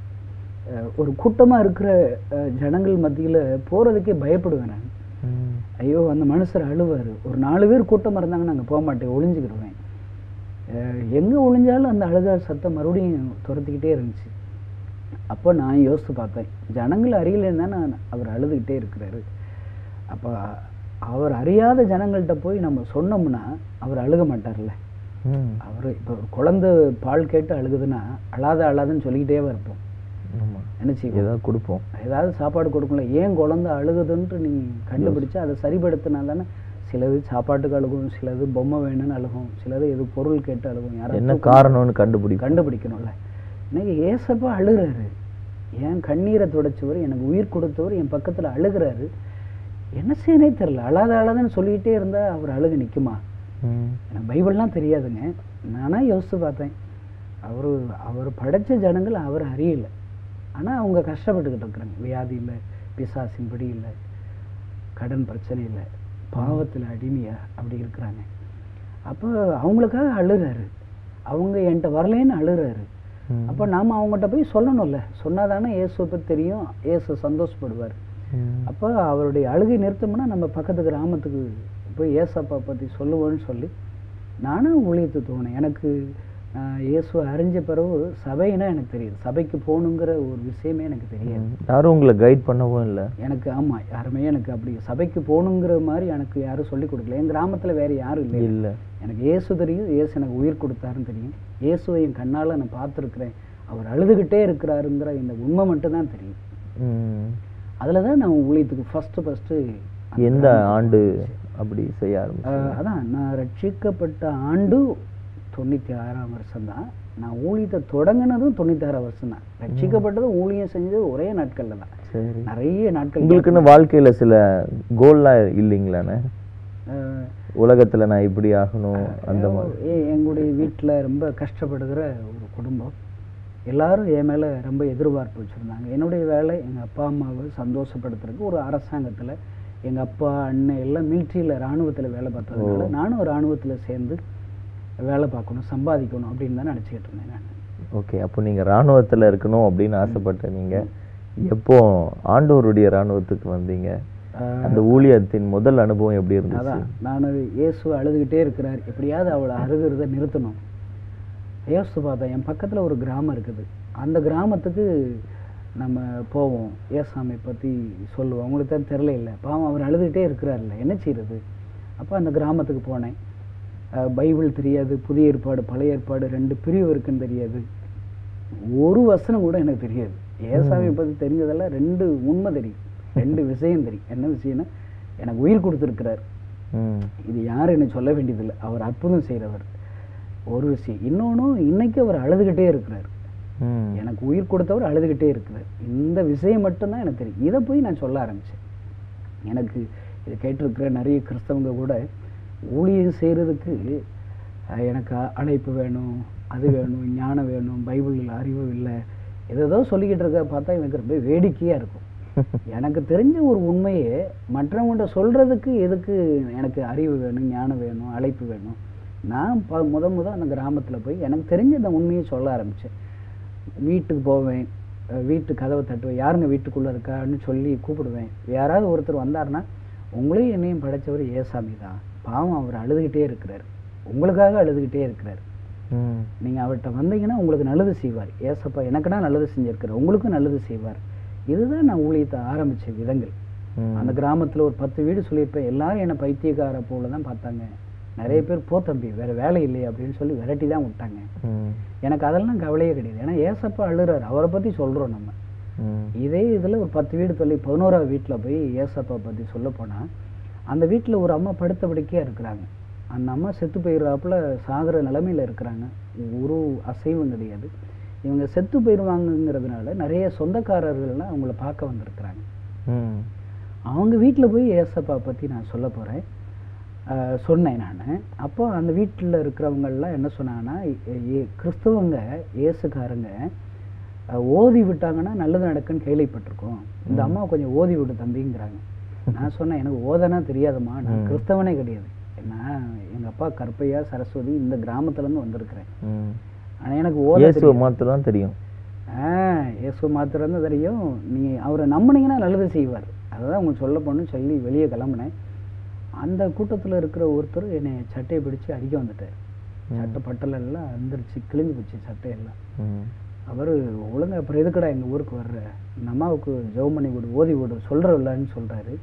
அஹ் ஒரு கூட்டமா இருக்கிற அஹ், ஜனங்கள் மத்தியில போறதுக்கே பயப்படுவேன் நான் ம். ஐயோ அந்த மனுஷர் அழுவார் ஒரு நாலு பேர் கூட்டமாக இருந்தாங்கன்னா அங்கே போக மாட்டேன் ஒளிஞ்சுக்கிடுவேன் எங்கே ஒளிஞ்சாலும் அந்த அழுத சத்தம் மறுபடியும் துரத்திக்கிட்டே இருந்துச்சு அப்போ நான் யோசித்து பார்த்தேன் ஜனங்கள் அருகில் இருந்தால் நான் அவர் அழுதுகிட்டே இருக்கிறாரு அப்போ அவர் அறியாத ஜனங்கள்கிட்ட போய் நம்ம சொன்னோம்னா அவர் அழுக மாட்டார்ல ம். அவர் இப்போ ஒரு குழந்தை பால் கேட்டு அழுகுதுன்னா அழாத அழாதுன்னு சொல்லிக்கிட்டே இருப்போம் ஆமா என்ன செய்வோம் ஏதாவது கொடுப்போம் ஏதாவது சாப்பாடு கொடுக்கல ஏன் குழந்தை அழுகுதுன்ட்டு நீ கண்டுபிடிச்சு அதை சரிப்படுத்தினா தானே சிலது சாப்பாட்டுக்கு அழுகும் சிலது பொம்மை வேணும்னு அழுகும் சிலது எது பொருள் கேட்டு அழுகும் என்ன யாராவது காரணம்னு கண்டுபிடிப்போம் கண்டுபிடிக்கணும்ல இன்னைக்கு ஏசப்பா அழுகிறாரு என் கண்ணீரை துடைச்சவர் எனக்கு உயிர் கொடுத்தவர் என் பக்கத்துல அழுகிறாரு என்ன செய்யனே தெரியல அழாத அழாதன்னு சொல்லிக்கிட்டே இருந்தா அவர் அழுக நிக்குமா ம். எனக்கு பைபிள்லாம் தெரியாதுங்க நானா யோசித்து பார்த்தேன் அவர் அவர் படைச்ச ஜனங்கள் அவர் அறியல ஆனா அவங்க கஷ்டப்பட்டுக்கிட்டு இருக்கிறாங்க வியாதி இல்லை பிசாசின் பிடி இல்லை கடன் பிரச்சனை இல்லை பாவத்துல அடிமையா அப்படி இருக்கிறாங்க அப்போ அவங்களுக்காக அழுறாரு அவங்க என்கிட்ட வரலேன்னு அழுறாரு ம். அப்போ நாம அவங்ககிட்ட போய் சொல்லணும்ல சொன்னாதானே இயேசுவை பற்றி தெரியும் இயேசு சந்தோஷப்படுவார் ம். அப்போ அவருடைய அழுகை நிறுத்தம்னா நம்ம பக்கத்து கிராமத்துக்கு போய் ஏசப்பா பற்றி சொல்லுவோன்னு சொல்லி நானும் ஊழியத்து தோணேன் எனக்கு ஆஹ், இயேசுவை அறிஞ்ச பிறகு சபைனா எனக்கு தெரியுது சபைக்கு போகணுங்கிற ஒரு விஷயமே எனக்கு தெரியாது ம். யாரும் உங்களை கைட் பண்ணவும் இல்லை எனக்கு ஆமா யாருமே எனக்கு அப்படி சபைக்கு போகணுங்கிற மாதிரி எனக்கு யாரும் சொல்லி கொடுக்கல என் கிராமத்துல வேற யாரும் இல்லை இல்ல எனக்கு இயேசு தெரியும் இயேசு எனக்கு உயிர் கொடுத்தாருன்னு தெரியும் இயேசுவை என் கண்ணால நான் பார்த்துருக்கிறேன் அவர் அழுதுகிட்டே இருக்கிறாருங்கிற இந்த உண்மை மட்டும்தான் தெரியும் ம். அதில் தான் நான் ஊழியத்துக்கு ஃபஸ்ட்டு ஃபஸ்ட்டு எந்த ஆண்டு அப்படி செய்ய ஆரம்பிச்சீங்க அதான் நான் ரட்சிக்கப்பட்ட ஆண்டு தொண்ணூற்றி ஆறாம் வருஷம் தான் நான் ஊழியத்தை தொடங்கினதும் தொண்ணூற்றி ஆறாம் வருஷம் தான் ரட்சிக்கப்பட்டதும் ஊழியம் செஞ்சது ஒரே நாட்களில் தான் சரி நிறைய நாட்கள் உங்களுக்குன்னு வாழ்க்கையில சில கோல்லாம் இல்லைங்களாண்ணே அஹ், உலகத்துல நான் இப்படி ஆகணும் அந்த மாதிரி எ- எங்களுடைய வீட்டில் ரொம்ப கஷ்டப்படுகிற ஒரு குடும்பம் எல்லாரும் என் மேலே ரொம்ப எதிர்பார்ப்பு வச்சுருந்தாங்க என்னுடைய வேலை எங்கள் அப்பா அம்மாவை சந்தோஷப்படுத்துறதுக்கு ஒரு அரசாங்கத்தில் எங்கள் அப்பா அண்ணன் எல்லாம் மிலிட்ரியில் இராணுவத்தில் வேலை பார்த்ததுனால நானும் இராணுவத்தில் சேர்ந்து வேலை பார்க்கணும் சம்பாதிக்கணும் அப்படின்னு தான் நினச்சிக்கிட்டு இருந்தேன் நான் ஓகே அப்போ நீங்க ராணுவத்துல இருக்கணும் அப்படின்னு ஆசைப்பட்ட நீங்க எப்போ ஆண்டவருடைய ராணுவத்துக்கு வந்தீங்க அந்த ஊழியத்தின் முதல் அனுபவம் எப்படி இருந்துச்சு அதான் நான் இயேசு அழுதுகிட்டே இருக்கிறார் எப்படியாவது அவளை அழுகிறத நிறுத்தணும் யோசித்து பார்த்தேன் என் பக்கத்தில் ஒரு கிராமம் இருக்குது அந்த கிராமத்துக்கு நம்ம போவோம் ஏசாமி பற்றி சொல்லுவோம் அவங்களுக்கு தான் தெரில இல்லை பாவம் அவர் அழுதுகிட்டே இருக்கிறார்ல என்ன செய்யறது அப்போ அந்த கிராமத்துக்கு போனேன் அஹ் பைபிள் தெரியாது புதிய ஏற்பாடு பழைய ஏற்பாடு ரெண்டு பிரிவு இருக்குன்னு தெரியாது ஒரு வசனம் கூட எனக்கு தெரியாது ஏசாமி பற்றி தெரிஞ்சதெல்லாம் ரெண்டு உண்மை தெரியும் ரெண்டு விஷயம் தெரியும் என்ன விஷயம்னா எனக்கு உயிர் கொடுத்துருக்கிறார் ம் இது யாரும் எனக்கு சொல்ல வேண்டியதில்லை அவர் அற்புதம் செய்கிறவர் ஒரு விஷயம் இன்னொன்று இன்னைக்கு அவர் அழுதுகிட்டே இருக்கிறார் ம் எனக்கு உயிர் கொடுத்தவர் அழுதுகிட்டே இருக்கிறார் இந்த விஷயம் மட்டும்தான் எனக்கு தெரியும் இதை போய் நான் சொல்ல ஆரம்பித்தேன் எனக்கு இதை கேட்டிருக்கிற நிறைய கிறிஸ்தவங்க கூட ஊழியம் செய்கிறதுக்கு அஹ், எனக்கு அ- அழைப்பு வேணும் அது வேணும் ஞானம் வேணும் பைபிளில் அறிவு இல்லை ஏதேதோ சொல்லிக்கிட்டு இருக்க பார்த்தா எனக்கு ரொம்ப வேடிக்கையாக இருக்கும் எனக்கு தெரிஞ்ச ஒரு உண்மையை மற்றவங்கள்ட்ட சொல்கிறதுக்கு எதுக்கு எனக்கு அறிவு வேணும் ஞானம் வேணும் அழைப்பு வேணும் நான் ப முத முத அந்த கிராமத்தில் போய் எனக்கு தெரிஞ்ச அந்த உண்மையை சொல்ல ஆரம்பித்தேன் வீட்டுக்கு போவேன் அஹ் வீட்டு கதவை தட்டுவேன் யாருங்க வீட்டுக்குள்ளே இருக்கான்னு சொல்லி கூப்பிடுவேன் யாராவது ஒருத்தர் வந்தாருன்னா உங்களையும் என்னையும் படைச்சவர் ஏசாமி தான் பாவம் அவர் அழுதுகிட்டே இருக்கிறார் உங்களுக்காக அழுதுகிட்டே இருக்கிறார் ம் நீங்கள் அவர்கிட்ட வந்தீங்கன்னா உங்களுக்கு நல்லது செய்வார் ஏசப்பா எனக்குனா நல்லது செஞ்சிருக்கிறார் உங்களுக்கும் நல்லது செய்வார் இதுதான் நான் ஊழியத்தை ஆரம்பிச்ச விதங்கள் ம். அந்த கிராமத்துல ஒரு பத்து வீடு சொல்லியிருப்பேன் எல்லாரும் என்னை பைத்தியக்கார போல தான் பார்த்தாங்க நிறைய பேர் போ தம்பி வேற வேலை இல்லையே அப்படின்னு சொல்லி விரட்டி தான் விட்டாங்க ம் எனக்கு அதெல்லாம் கவலையே கிடையாது ஏன்னா ஏசப்பா அழுறாரு அவரை பத்தி சொல்றோம் நம்ம ம் இதே இதுல ஒரு பத்து வீடு சொல்லி பதினோராவது வீட்டுல போய் ஏசப்பா பத்தி சொல்ல போனா அந்த வீட்டுல ஒரு அம்மா படுத்த படுக்கையா இருக்கிறாங்க அந்த அம்மா செத்து போயிடுறாப்புல சாகுற நிலைமையில இருக்கிறாங்க ஒரு அசைவும் கிடையாது இவங்க செத்து போயிடுவாங்கங்கிறதுனால நிறைய சொந்தக்காரர்கள்லாம் அவங்கள பார்க்க வந்திருக்கிறாங்க ம் அவங்க வீட்டில் போய் ஏசப்பா பற்றி நான் சொல்ல போகிறேன் சொன்னேன் நான் அப்போ அந்த வீட்டில் இருக்கிறவங்கெல்லாம் என்ன சொன்னாங்கன்னா எ- எ- கிறிஸ்தவங்க இயேசுக்காரங்க அஹ், ஓதி விட்டாங்கன்னா நல்லது நடக்குன்னு கேள்விப்பட்டிருக்கோம் இந்த அம்மா கொஞ்சம் ஓதி விடு தம்பிங்கிறாங்க நான் சொன்னேன் எனக்கு ஓதனா தெரியாதம்மா நான் கிறிஸ்தவனே கிடையாது நான் எங்கள் அப்பா கற்பையா சரஸ்வதி இந்த கிராமத்துலேருந்து வந்திருக்கிறேன் ம் ஆனால் எனக்கு ஓத இயேசுவை மாத்திரம் தான் தெரியும் ஆ இயேசு மாத்திரம் தான் தெரியும் நீ அவரை நம்புனீங்கன்னா நல்லது செய்வார் அதுதான் உங்களுக்கு சொல்ல போன்னு சொல்லி வெளியே கிளம்புனேன் அந்த கூட்டத்தில் இருக்கிற ஒருத்தர் என்னை சட்டையை பிடிச்சு அடிக்க வந்துட்டார் சட்டை பட்டல எல்லாம் அந்தரிச்சு கிழிஞ்சு போச்சு சட்டையெல்லாம் ம். அவர் ஒழுங்கா அப்புறம் எதுக்குடா எங்கள் ஊருக்கு வர்ற இந்த அம்மாவுக்கு ஜெபம் பண்ணி விடு ஓதி விடு சொல்கிறவில்லன்னு சொல்கிறாரு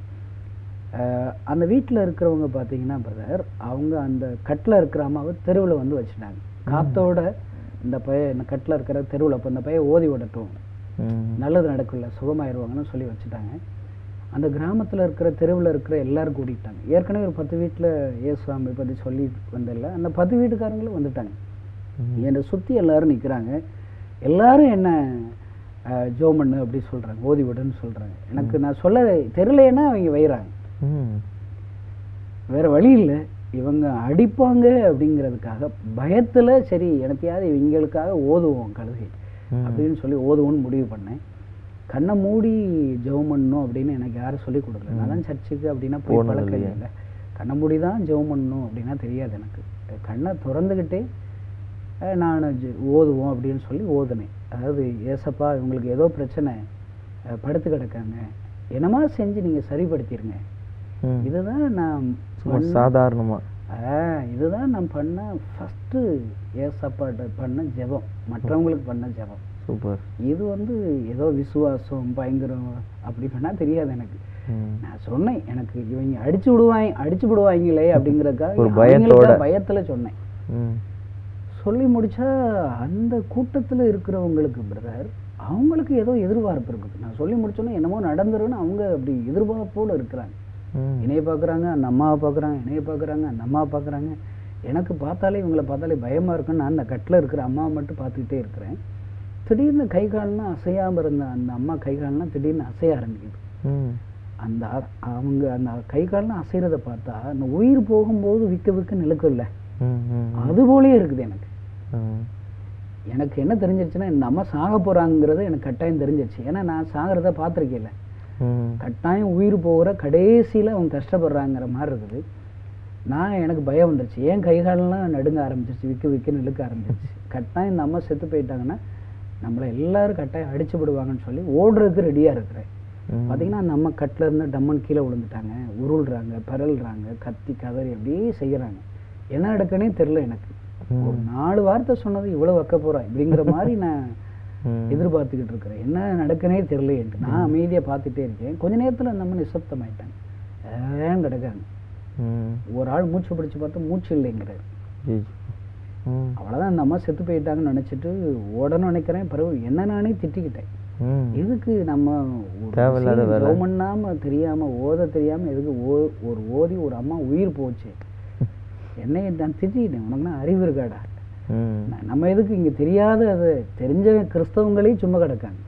அந்த வீட்டில் இருக்கிறவங்க பார்த்தீங்கன்னா பிரதர் அவங்க அந்த கட்டில் இருக்கிற அம்மாவை தெருவில் வந்து வச்சுட்டாங்க காத்தோட இந்த பையன் இந்த கட்டில் இருக்கிற தெருவில் இப்போ இந்த பையன் ஓதி விடட்டும் ம். நல்லது நடக்கல சுகமாயிருவாங்கன்னு சொல்லி வச்சுட்டாங்க அந்த கிராமத்தில் இருக்கிற தெருவில் இருக்கிற எல்லாரும் கூட்டிட்டாங்க ஏற்கனவே ஒரு பத்து வீட்டில் இயேசுவாமி பற்றி சொல்லி வந்ததில்ல அந்த பத்து வீட்டுக்காரங்களும் வந்துட்டாங்க ம். என்னை சுற்றி எல்லாரும் நிற்கிறாங்க எல்லாரும் என்ன ஜோ பண்ணு அப்படி சொல்கிறாங்க ஓதி விடுன்னு சொல்கிறாங்க எனக்கு நான் சொல்ல தெரியலைன்னா அவங்க வைறாங்க ம். வேற வழி இல்லை இவங்க அடிப்பாங்க அப்படிங்கிறதுக்காக பயத்தில் சரி எனத்தையாவது இவங்களுக்காக ஓதுவோம் கழுதை ம். அப்படின்னு சொல்லி ஓதுவோன்னு முடிவு பண்ணேன் கண்ணை மூடி ஜெபம் பண்ணணும் அப்படின்னு எனக்கு யாரும் சொல்லி கொடுக்கல நான் தான் சர்ச்சுக்கு அப்படின்னா போய் போனது பழக்கம் இல்லையா? இல்லை கண்ணை மூடி தான் ஜெபம் பண்ணணும் அப்படின்னா தெரியாது எனக்கு கண்ணை திறந்துக்கிட்டே அஹ், நான் ஜெ- ஓதுவோம் அப்படின்னு சொல்லி ஓதுனேன் அதாவது ஏசப்பா இவங்களுக்கு ஏதோ பிரச்சனை அஹ், படுத்து கிடக்காங்க என்னமா செஞ்சு நீங்கள் சரிப்படுத்திடுங்க ம். இதுதான் நான் சும்மா பண்ண- சாதாரணமா ஆ, இதுதான் நான் பண்ண ஃபஸ்ட்டு ஏசப்பாட்ட பண்ண ஜெபம் மற்றவங்களுக்கு பண்ண ஜெபம் சூப்பர் இது வந்து ஏதோ விசுவாசம் பயங்கரம் அப்படி பண்ணா தெரியாது எனக்கு ம். நான் சொன்னேன் எனக்கு இவங்க அடிச்சு விடுவாங்க அடிச்சு விடுவாங்களே அப்படிங்கறதுக்காக ஒரு பயத்தோட. அவங்களுக்கா பயத்துல சொன்னேன் ம். சொல்லி முடிச்சா அந்த கூட்டத்துல இருக்கிறவங்களுக்கு பிரதர் அவங்களுக்கு ஏதோ எதிர்பார்ப்பு இருக்குது நான் சொல்லி முடிச்சோன்னே என்னமோ நடந்துருன்னு அவங்க அப்படி எதிர்பார்ப்போடு இருக்கிறாங்க ம். என்னைய பார்க்குறாங்க அந்த அம்மாவை பார்க்குறாங்க என்னைய பார்க்குறாங்க அந்த அம்மாவை பார்க்குறாங்க எனக்கு பார்த்தாலே இவங்களை பார்த்தாலே பயமாக இருக்குன்னு நான் அந்த கட்டில் இருக்கிற அம்மாவை மட்டும் பார்த்துக்கிட்டே இருக்கிறேன் திடீர்னு கை கால்லாம் அசையாமல் இருந்த அந்த அம்மா கை கால்லாம் திடீர்னு அசைய ஆரம்பிக்குது ம். அந்த அ- அவங்க அந்த கை கால்லாம் அசைகிறத பார்த்தா அந்த உயிர் போகும்போது விக்க விக்க நிலுக்கும்ல ம். ம். அது போலயே இருக்குது எனக்கு ம். எனக்கு என்ன தெரிஞ்சிருச்சுன்னா இந்த அம்மா சாக போகிறாங்கிறது எனக்கு கட்டாயம் தெரிஞ்சிருச்சு ஏன்னா நான் சாகிறத பார்த்துருக்கேன்ல ம். கட்டாயம் உயிர் போகிற கடைசியில் அவங்க கஷ்டப்படுறாங்கிற மாதிரி இருக்குது நான் எனக்கு பயம் வந்துருச்சு ஏன் கை காலெல்லாம் நடுங்க ஆரம்பிச்சிருச்சு விற்க விற்க இழுக்க ஆரம்பிச்சிருச்சு கட்டாயம் இந்த அம்மா செத்து போயிட்டாங்கன்னா நம்மளை எல்லாரும் கட்டாயம் அடிச்சு விடுவாங்கன்னு சொல்லி ஓடுறதுக்கு ரெடியாக இருக்கிறேன் ம். பார்த்தீங்கன்னா அந்த அம்மா கட்டில் இருந்து டம்மன் கீழே விழுந்துட்டாங்க உருள்றாங்க பரல்றாங்க கத்தி கதறி அப்படியே செய்கிறாங்க என்ன நடக்குன்னே தெரில எனக்கு ம். ஒரு நாலு வார்த்தை சொன்னது இவ்வளோ வைக்க போகிறா இப்படிங்கிற மாதிரி நான் ம். எதிர்பார்த்துக்கிட்டு இருக்கிறேன் என்ன நடக்குனே தெரியலையேன்ட்டு நான் அமைதியாக பார்த்துட்டே இருக்கேன் கொஞ்ச நேரத்தில் நம்ம நிசப்தமாயிட்டாங்க ஏன் கிடக்காங்க ம். ஒரு ஆள் மூச்சு பிடிச்சு பார்த்தா மூச்சு இல்லைங்கிறாரு ஐயோ. ம். அவ்வளோதான் அந்த அம்மா செத்து போயிட்டாங்கன்னு நினச்சிட்டு ஓடணும்னு நினைக்கிறேன் பிறகு என்ன நானே திட்டிக்கிட்டேன் ம். எதுக்கு நம்ம ஒரு தேவையில்லாத விஷயம் வேலை. ஜெபம் பண்ணாம தெரியாம ஓத தெரியாம எதுக்கு ஓ ஒரு ஓதி ஒரு அம்மா உயிர் போச்சு என்னைய நான் திட்டிக்கிட்டேன் உனக்குன்னா அறிவு இருக்காடா ம். ந- நம்ம எதுக்கு இங்க தெரியாத அது தெரிஞ்ச கிறிஸ்தவங்களே சும்மா கிடக்காங்க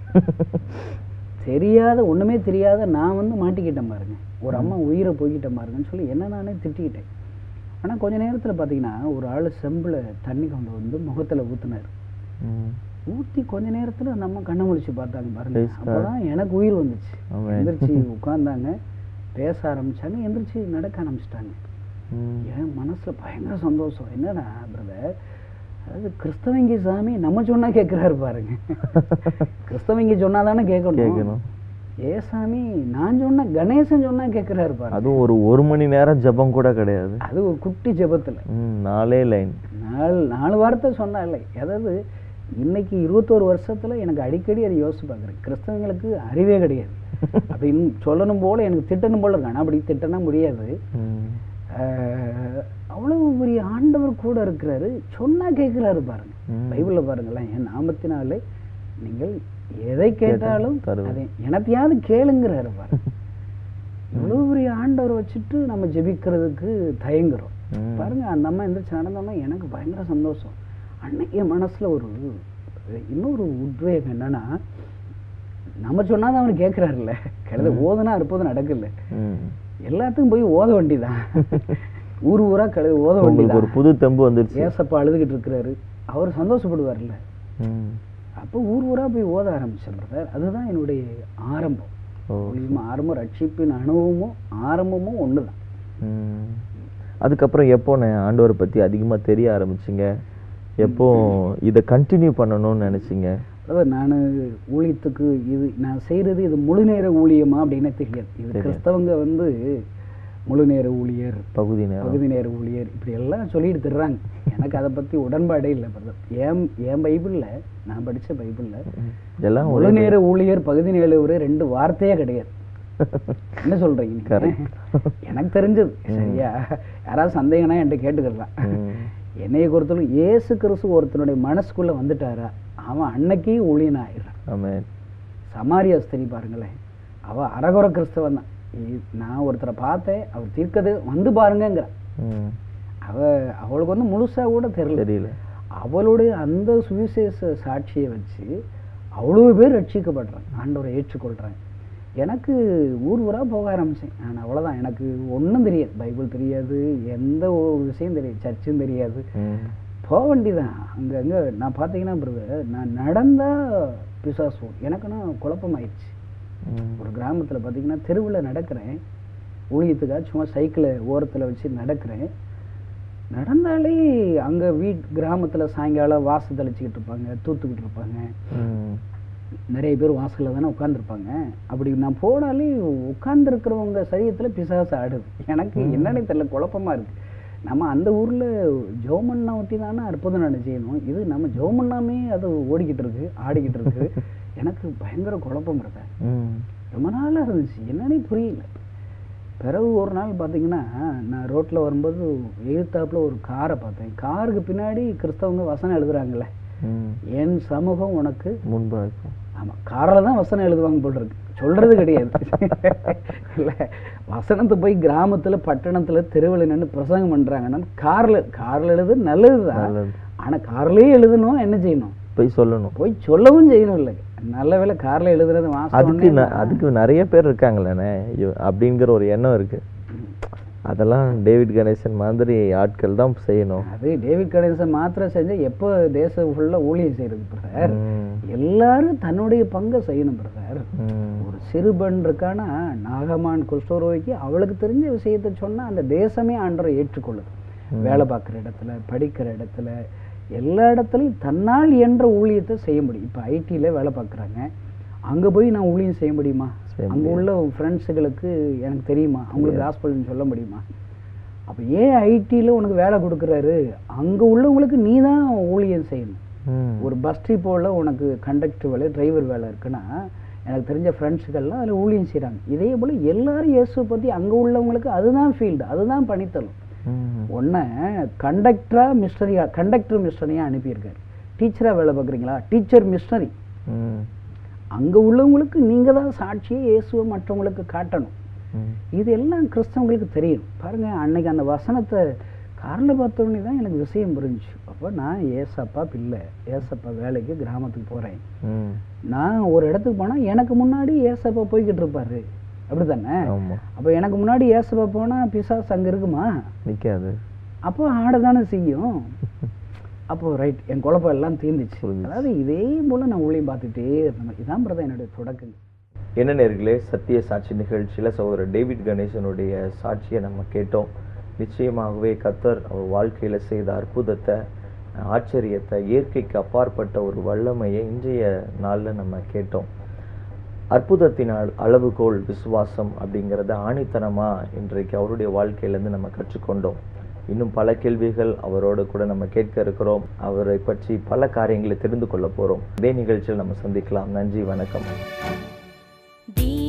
தெரியாத ஒண்ணுமே தெரியாத நான் வந்து மாட்டிக்கிட்டேன் பாருங்க ஒரு அம்மா உயிரை போய்கிட்டேன் பாருங்கன்னு சொல்லி என்ன நானே திட்டிக்கிட்டேன் ஆனா கொஞ்ச நேரத்துல பாத்தீங்கன்னா ஒரு ஆள் செம்புல தண்ணி கொண்டு வந்து முகத்துல ஊத்துனாரு ம். ஊத்தி கொஞ்ச நேரத்துல அந்த அம்மா கண்ணை முழிச்சு பார்த்தாங்க பாருங்க Praise God. அப்பதான் எனக்கு உயிர் வந்துச்சு Amen. எந்திரிச்சு உட்கார்ந்தாங்க பேச ஆரம்பிச்சாங்க எந்திரிச்சு நடக்க ஆரம்பிச்சிட்டாங்க ம். என் மனசுல பயங்கர சந்தோஷம் என்னடா பிரதர் அதாவது கிறிஸ்தவங்க சாமி நம்ம சொன்னா கேட்கிறாரு பாருங்க கிறிஸ்தவங்க சொன்னா தானே கேட்கணும் கேட்கணும் ஏ சாமி நான் சொன்ன கணேசன் சொன்னா கேட்கிறாரு பாருங்க அதுவும் ஒரு ஒரு மணி நேரம் ஜெபம் கூட கிடையாது அது ஒரு குட்டி ஜெபத்துல ம். நாலே லைன் நாலு நாலு வார்த்தை சொன்னா இல்லை அதாவது இன்னைக்கு இருபத்தோரு வருஷத்துல எனக்கு அடிக்கடி அதை யோசிச்சு பார்க்குறேன் கிறிஸ்தவங்களுக்கு அறிவே கிடையாது அப்படின்னு சொல்லணும் போல எனக்கு திட்டணும் போல இருக்கு ஆனா அப்படி திட்டனா முடியாது ம். ஆஹ், அவ்வளவு பெரிய ஆண்டவர் கூட இருக்கிறாரு சொன்னா கேட்கிறாரு பாருங்க ம். பைபிள்ல பாருங்களேன் என் நாமத்தினாலே நீங்கள் எதை கேட்டாலும் தருவேன். அதை எனத்தையாவது கேளுங்கிறாரு பாருங்க இவ்வளவு பெரிய ஆண்டவர் வச்சுட்டு நம்ம ஜெபிக்கிறதுக்கு தயங்குறோம் ம். பாருங்க அந்த அம்மா எந்திரிச்சு நடந்தோம்னா எனக்கு பயங்கர சந்தோஷம் அன்னைக்கு என் மனசுல ஒரு இன்னொரு உத்வேகம் என்னன்னா நம்ம சொன்னாதான் அவன் கேட்கிறாருல்ல கிடந்த ஓதுனா அற்புதம் நடக்கல ம். எல்லாத்துக்கும் போய் ஓத வேண்டிதான் ஊர் ஊரா கழுது ஓத உங்களுக்கு வேண்டியதான் ஒரு புது தெம்பு வந்துருச்சு ஏசப்பா அழுதுகிட்டு இருக்கிறாரு அவர் சந்தோஷப்படுவார்ல ம். அப்போ ஊர் ஊரா போய் ஓத ஆரம்பிச்சேன் brother. அதுதான் என்னுடைய ஆரம்பம் ஓ. ஒளியும் ஆரம்பம் ரட்சிப்பின் அனுபவமும் ஆரம்பமும் ஒண்ணுதான் ம். அதுக்கப்புறம் எப்போ நான் ஆண்டவரை பத்தி அதிகமா தெரிய ஆரம்பிச்சீங்க எப்போ இதை கண்டினியூ பண்ணணும்னு நினைச்சீங்க அதாவது நான் ஊழியத்துக்கு இது நான் செய்கிறது இது முழு நேர ஊழியமா அப்படின்னு தெரியாது இது தெரியாது. கிறிஸ்தவங்க வந்து முழு நேர ஊழியர் பகுதி நேரம் பகுதி நேர ஊழியர் இப்படி எல்லாம் சொல்லிட்டு தர்றாங்க எனக்கு அதை பத்தி உடன்பாடே இல்லை பிரதர் என் என் பைபிள்ல நான் படிச்ச பைபிள்ல ம். இதெல்லாம் முழு நேர ஊழியர் பகுதி நேர ஊழியர் ரெண்டு வார்த்தையே கிடையாது என்ன சொல்றீங்க நீங்க? Correct. எனக்கு தெரிஞ்சது சரியா யாராவது சந்தேகம்னா என்கிட்ட கேட்டுக்கலாம் ம். என்னைய பொறுத்தவரை இயேசு கிறிஸ்து ஒருத்தனுடைய மனசுக்குள்ள வந்துட்டாரா அவன் அன்னைக்கே ஊழியன் ஆயிடுறான் ஆமென் சமாரியா ஸ்திரீ பாருங்களேன் அவ அரகுர கிறிஸ்தவன் தான் இ- நான் ஒருத்தரை பார்த்தேன் அவர் தீர்க்கது வந்து பாருங்கங்கிற ம். அவ அவளுக்கு வந்து முழுசா கூட தெரியல தெரியல அவளுடைய அந்த சுவிசேஷ சாட்சியை வச்சு அவ்வளோ பேர் ரட்சிக்கப்படுறாங்க ஆண்டவரை ஏற்றுக்கொள்றாங்க எனக்கு ஊர் ஊரா போக ஆரம்பிச்சேன் நான் அவ்வளவுதான் எனக்கு ஒண்ணும் தெரியாது பைபிள் தெரியாது எந்த ஒரு விஷயம் தெரியாது சர்ச்சும் தெரியாது ம். போக வேண்டியதான் அங்க அங்க நான் பார்த்தீங்கன்னா பிரதர் நான் நடந்தா பிசாசு எனக்குன்னா குழப்பமாயிடுச்சு ம். ஒரு கிராமத்துல பார்த்தீங்கன்னா தெருவில் நடக்கிறேன் ஊழியத்துக்காக சும்மா சைக்கிளை ஓரத்துல வச்சு நடக்கிறேன் நடந்தாலே அங்க வீட் கிராமத்துல சாயங்காலம் வாசல் தெளிச்சுக்கிட்டு இருப்பாங்க தூத்துக்கிட்டு இருப்பாங்க ம். நிறைய பேர் வாசல்ல தானே உட்காந்துருப்பாங்க அப்படி நான் போனாலே உட்கார்ந்துருக்கிறவங்க சரீரத்துல பிசாசு ஆடுது எனக்கு என்னன்னு தெரியல குழப்பமா இருக்கு நம்ம அந்த ஊர்ல ஜோமண்ணா ஒட்டி தானே அற்புதம் நான் செய்யணும் இது நம்ம ஜோமண்ணாமே அது ஓடிக்கிட்டு இருக்கு ஆடிக்கிட்டு இருக்கு எனக்கு பயங்கர குழப்பம் இருக்க ம். ரொம்ப நாளா இருந்துச்சு என்னன்னே புரியல பிறகு ஒரு நாள் பார்த்தீங்கன்னா நான் ரோட்ல வரும்போது எழுத்தாப்புல ஒரு காரை பார்த்தேன் காருக்கு பின்னாடி கிறிஸ்தவங்க வசனம் எழுதுறாங்கல்ல ம். என் சமூகம் உனக்கு முன்பா இருக்கும் ஆமா காரில் தான் வசனம் எழுதுவாங்க போல இருக்கு சொல்றது கிடையாது இல்ல வசனத்தை போய் கிராமத்துல பட்டணத்துல தெருவில் நின்று பிரசங்கம் பண்றாங்கன்னா கார்ல கார்ல எழுது நல்லதுதான் நல்லது ஆனா கார்லயே எழுதணும் என்ன செய்யணும் போய் சொல்லணும் போய் சொல்லவும் செய்யணும் இல்லை நல்ல வேளை கார்ல எழுதுறது அதுக்கு வாசம் ந- அதுக்கு நிறைய பேர் இருக்காங்களேண்ணே ஐயோ, அப்படிங்கிற ஒரு எண்ணம் இருக்கு அதெல்லாம் டேவிட் கணேசன் மாதிரி ஆட்கள் தான் செய்யணும் அது டேவிட் கணேசன் மாத்திரம் செஞ்சா எப்போ தேசம் ஃபுல்லா ஊழியம் செய்யறது பிரதர் ம். எல்லாரும் தன்னுடைய பங்கை செய்யணும் பிரதர் ம். ஒரு சிறுபெண் இருக்கானா நாகமான் குஷ்டரோகிக்கு அவளுக்கு தெரிஞ்ச விஷயத்தை சொன்னா அந்த தேசமே ஆண்டரை ஏற்றுக்கொள்ளுது வேலை பார்க்குற இடத்துல படிக்கிற இடத்துல எல்லா இடத்துலையும் தன்னால் இயன்ற ஊழியத்தை செய்ய முடியும் இப்போ ஐடியில் வேலை பார்க்குறாங்க அங்க போய் நான் ஊழியம் செய்ய முடியுமா செய்ய அங்க உள்ள ஃப்ரெண்ட்ஸுகளுக்கு எனக்கு தெரியுமா அவங்களுக்கு ஹாஸ்பிட்டல்னு சொல்ல முடியுமா அப்ப ஏன் ஐடியில் உனக்கு வேலை கொடுக்குறாரு அங்க உள்ளவங்களுக்கு நீ தான் ஊழியம் செய்யணும் ம். ஒரு பஸ் டிப்போவில் உனக்கு கண்டக்டர் வேலை டிரைவர் வேலை இருக்குன்னா எனக்கு தெரிஞ்ச ஃப்ரெண்ட்ஸுகள்லாம் அதில் ஊழியம் செய்கிறாங்க இதே போல் எல்லாரும் இயேசுவை பற்றி அங்கே உள்ளவங்களுக்கு அதுதான் ஃபீல்டு அதுதான் பணித்தலும் ம். ஒன்றை கண்டக்டராக மிஸ்டரியா கண்டக்டர் மிஸ்டரியாக அனுப்பியிருக்காரு டீச்சராக வேலை பார்க்குறீங்களா டீச்சர் மிஸ்டரி ம். அங்கே உள்ளவங்களுக்கு நீங்கள் தான் சாட்சியை இயேசுவை மற்றவங்களுக்கு காட்டணும் ம். இது எல்லாம் கிறிஸ்தவங்களுக்கு தெரியும் பாருங்க அன்னைக்கு அந்த வசனத்தை காரில் பார்த்தோன்னே தான் எனக்கு விஷயம் புரிஞ்சுச்சு அப்போ நான் ஏசப்பா பிள்ளை ஏசப்பா வேலைக்கு கிராமத்துக்கு போகிறேன் ம். நான் ஒரு இடத்துக்கு போனால் எனக்கு முன்னாடி ஏசப்பா போய்கிட்டு இருப்பாரு அப்படி தானே ஆமா அப்போ எனக்கு முன்னாடி ஏசப்பா போனால் பிசாஸ் அங்கே இருக்குமா நிக்காது அப்போ ஆட தானே செய்யும் அப்போ ரைட் என் குழப்பம் எல்லாம் தீர்ந்துச்சு புரிஞ்சுச்சு. அதாவது இதே போல் நான் ஊழியம் பார்த்துட்டே இருந்தேன் இதான் பிரதா என்னுடைய தொடக்கம் என்ன நேர்களே சத்திய சாட்சி நிகழ்ச்சியில சகோதரர் டேவிட் கணேசனுடைய சாட்சியை நம்ம கேட்டோம் நிச்சயமாகவே கத்தர் அவர் வாழ்க்கையில செய்த அற்புதத்தை ஆச்சரியத்தை இயற்கைக்கு அப்பாற்பட்ட ஒரு வல்லமையை இன்றைய நாள்ல நம்ம கேட்டோம் அற்புதத்தின் அள- அளவுகோல் விசுவாசம் அப்படிங்கிறத ஆணித்தனமா இன்றைக்கு அவருடைய வாழ்க்கையிலேருந்து நம்ம கற்றுக்கொண்டோம் இன்னும் பல கேள்விகள் அவரோடு கூட நம்ம கேட்க இருக்கிறோம் அவரை பற்றி பல காரியங்களை தெரிந்து கொள்ள போறோம் இதே நிகழ்ச்சியில் நம்ம சந்திக்கலாம் நன்றி வணக்கம் दी